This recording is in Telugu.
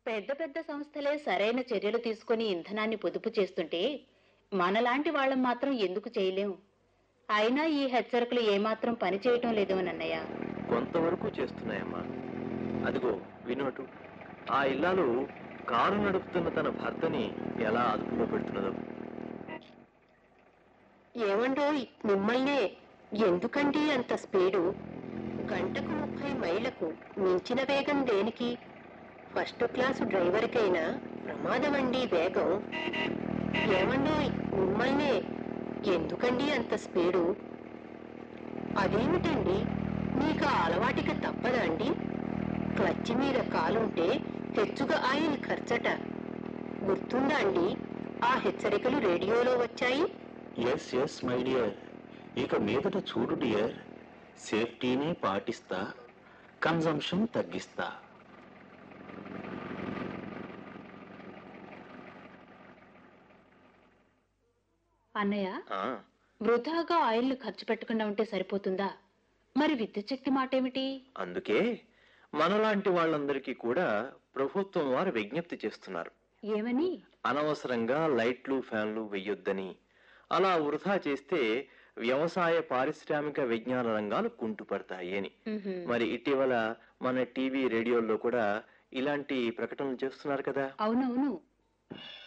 పెద్ద పెద్ద సంస్థలే సరైన చర్యలు తీసుకొని ఇంధనాన్ని పొదుపు చేస్తుంటే మనలాంటి వాళ్ళం మాత్రం ఎందుకు చేయలేం అయినా ఈ హెచ్చరికలు ఏమాత్రం పని చేయటం లేదు అన్నయ్య కొంతవరకు చేస్తున్నాయమ్మా అదిగో వినోటు ఆ ఇల్లాలు కారు నడుపుతున్న తన భర్తని ఎలా అదుపులో పెడుతున్నదో ఏమండోయ్ మిమ్మల్నే ఎందుకండి అంత స్పీడు గంటకు ముప్పై మైళ్ళకు మించిన వేగం దేనికి ఫస్ట్ క్లాసు డ్రైవర్కైనా ప్రమాదమండి వేగం ఏమండోయ్ మిమ్మల్నే ఎందుకండి అంత స్పీడు అదేమిటండి మీకు ఆ అలవాటికి తప్పదా అండి క్లచ్ మీద కాలుంటే హెచ్చుగా ఆయిల్ ఖర్చట గుర్తుందా అండి ఆ హెచ్చరికలు రేడియోలో వచ్చాయి ఎస్ ఎస్ మై డియర్ ఇక మీదట చూడు డియర్ సేఫ్టీని పాటిస్తా కన్జంప్షన్ తగ్గిస్తా అన్నయ్య ఆ, వృధాగా ఆయిల్ ఖర్చు పెట్టకుండా ఉంటే సరిపోతుందా మరి విద్యుత్ శక్తి మాట ఏమిటి అందుకే మనలాంటి వాళ్ళందరికీ కూడా ప్రభుత్వం వారు విజ్ఞప్తి చేస్తున్నారు ఏమని అనవసరంగా లైట్లు ఫ్యాన్లు వెయ్యొద్దని అలా వృధా చేస్తే వ్యవసాయ పారిశ్రామిక విజ్ఞాన రంగాలు కుంటుపడతాయి అని ఉహుం. మరి ఇటీవల మన టీవీ రేడియోల్లో కూడా ఇలాంటి ప్రకటనలు చేస్తున్నారు కదా అవునవును